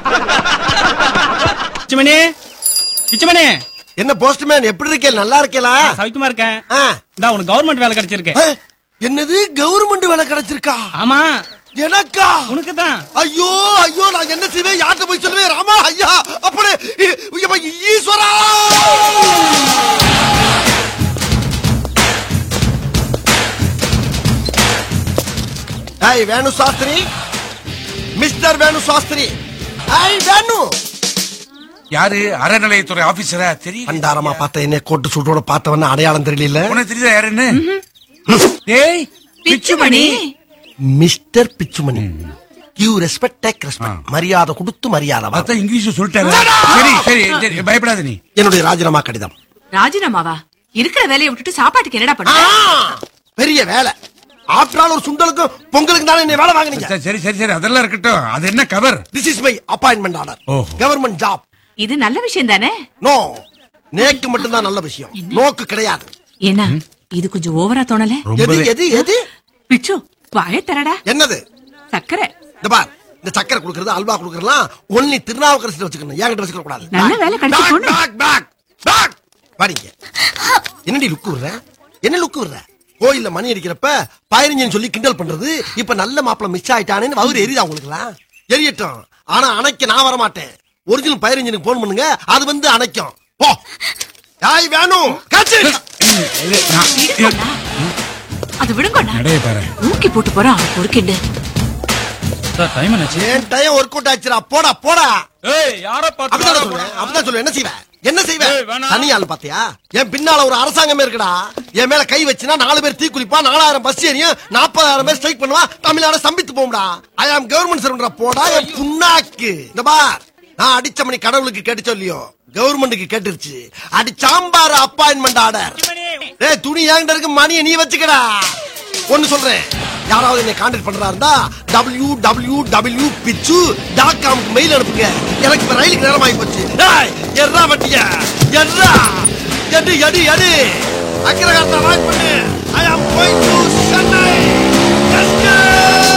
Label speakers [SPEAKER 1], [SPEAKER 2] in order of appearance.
[SPEAKER 1] பிச்சுமணி பிச்சுமணி
[SPEAKER 2] என்ன போஸ்ட்மேன் எப்படி இருக்கே நல்லா இருக்கேலா
[SPEAKER 1] சவிக்குமா இருக்கேன்
[SPEAKER 2] ஆ.
[SPEAKER 1] இந்தா உனக்கு கவர்மெண்ட் வேலை கிடைச்சிருக்கு
[SPEAKER 2] ஆ, என்னது கவர்மெண்ட் வேலை கிடைச்சிருக்கா
[SPEAKER 1] ஆமா
[SPEAKER 2] எனக்கா
[SPEAKER 1] உனக்கு தான்
[SPEAKER 2] ஐயோ ஐயோ நான் என்ன செய்வேன் யார்கிட்ட போய் சொல்லுவேன் ராமா ஐயா அப்படி இ- ஐயப்பா, ஈஸ்வரா ஏய் வேணு சாஸ்திரி மிஸ்டர் வேணு சாஸ்திரி ஏய் வேணு
[SPEAKER 3] யாரு அறநிலையத்துறை ஆபீசரா தெரியும்
[SPEAKER 2] பண்டாரமா பார்த்த என்ன கோட்டு சூட்டோட பார்த்தவன அடையாளம் தெரியல
[SPEAKER 3] உனக்கு தெரியுதா யாருன்னு டேய்
[SPEAKER 4] Pichumani
[SPEAKER 2] mister Pichumani you respect take respect மரியாதை கொடுத்து மரியாதை வா.
[SPEAKER 3] அதான் இங்கிலீஷ் சொல்லிட்டாரு சரி சரி சரி பயப்படாத நீ
[SPEAKER 2] என்னுடைய ராஜினாமா கடிதம்
[SPEAKER 4] ராஜினாமாவா இருக்கிற வேலையை விட்டுட்டு சாப்பாட்டுக்கு என்னடா
[SPEAKER 2] ஆ,
[SPEAKER 4] பண்ண
[SPEAKER 2] பெரிய வேலை ஆஃப்டர் ஆல் ஒரு சுண்டலுக்கும் பொங்கலுக்கு தானே என்ன வேலை வாங்குனீங்க
[SPEAKER 3] சரி, சரி சரி சரி அதெல்லாம் இருக்கட்டும் அது என்ன cover
[SPEAKER 2] this is my appointment order
[SPEAKER 3] ஓஹோ.
[SPEAKER 2] கவர்மெண்ட் ஜாப்
[SPEAKER 4] இது நல்ல விஷயம் தானே
[SPEAKER 2] நோ நேக்கு மட்டும்தான் நல்ல விஷயம் நோக்கு கிடையாது
[SPEAKER 4] என்ன இது கொஞ்சம் ஓவரா தோணல
[SPEAKER 2] எது
[SPEAKER 3] ரொம்பவே
[SPEAKER 2] எது எது
[SPEAKER 4] பிச்சு வாய தரடா
[SPEAKER 2] என்னது
[SPEAKER 4] சக்கரை
[SPEAKER 2] இந்த பார் இந்த சக்கரை குடுக்கறது அல்வா குடுக்கறதுலாம் ஒன்லி திருநாவுக்கரசு வச்சுக்கணும் என்கிட்ட வச்சுக்க கூடாது
[SPEAKER 4] நல்ல வேலை கிடைச்சு
[SPEAKER 2] Back,
[SPEAKER 4] போன
[SPEAKER 2] back, back, back. வாடிங்க என்னடி லுக்கு விடுற என்ன லுக்கு விடுற கோயில்ல மணி அடிக்கிறப்ப பதினஞ்சுன்னு சொல்லி கிண்டல் பண்றது இப்ப நல்ல மாப்பிள மிஸ் ஆயிட்டானேன்னு வவுறு எரியுதா உங்களுக்குலாம் எரியட்டும் ஆனா அணைக்க நான் வர மாட்டேன் ஒரிஜினல் பதினஞ்சுக்கு போன் பண்ணுங்க அது வந்து அணைக்கும் போ யாய் வேணும் காய்ச்சி
[SPEAKER 4] அது விடுங்கண்ணா
[SPEAKER 3] நடைய பாரு
[SPEAKER 4] ஊக்கி போட்டு போறான் அவன் பொறுக்கிண்டு
[SPEAKER 1] சார் டைம் என்னாச்சு
[SPEAKER 2] என் டைம் ஒர்க் அவுட் ஆச்சுடா போடா போடா
[SPEAKER 1] ஏய் யார
[SPEAKER 2] அப்படிதான் சொல்லுவேன் அப்படிதான் சொல்லுவேன் என்ன செய்வேன் என்ன செய்வேன்
[SPEAKER 1] ஏய், வேணாம்.
[SPEAKER 2] தனி ஆள் பாத்தியா என் பின்னால ஒரு அரசாங்கமே இருக்குடா என் மேல கை வச்சுனா நாலு பேர் தீ குளிப்பா நாலாயிரம் பஸ் ஏறியும் நாற்பதாயிரம் பேர் ஸ்ட்ரைக் பண்ணுவா தமிழ்நாடு சம்பித்து போகும்டா ஐ ஆம் கவர்மெண்ட் சர்வன்டா போடா என் புண்ணாக்கு இந்த பார் நான் அடிச்ச மணி கடவுளுக்கு கேட்டு சொல்லியோ கவர்மெண்ட்டுக்கு கேட்டுருச்சு அடி சாம்பார் அப்பாயின்மெண்ட் ஆர்டர் ஏய் துணி என்கிட்ட இருக்கு மணியை நீ வச்சுக்கடா ஒன்னு சொல்றேன் யாராவது என்னை கான்டாக்ட் பண்றா இருந்தா W W W Pichu dot காம்க்கு மெயில் அனுப்புங்க எனக்கு இப்ப ரயிலுக்கு நேரம் ஆகி போச்சு டேய், எர்ரா வட்டிய எர்ரா எடு எடு எடு அக்கிரகாரத்தை வாய்ப் பண்ணு ஐ ஆம் கோயிங் டு சென்னை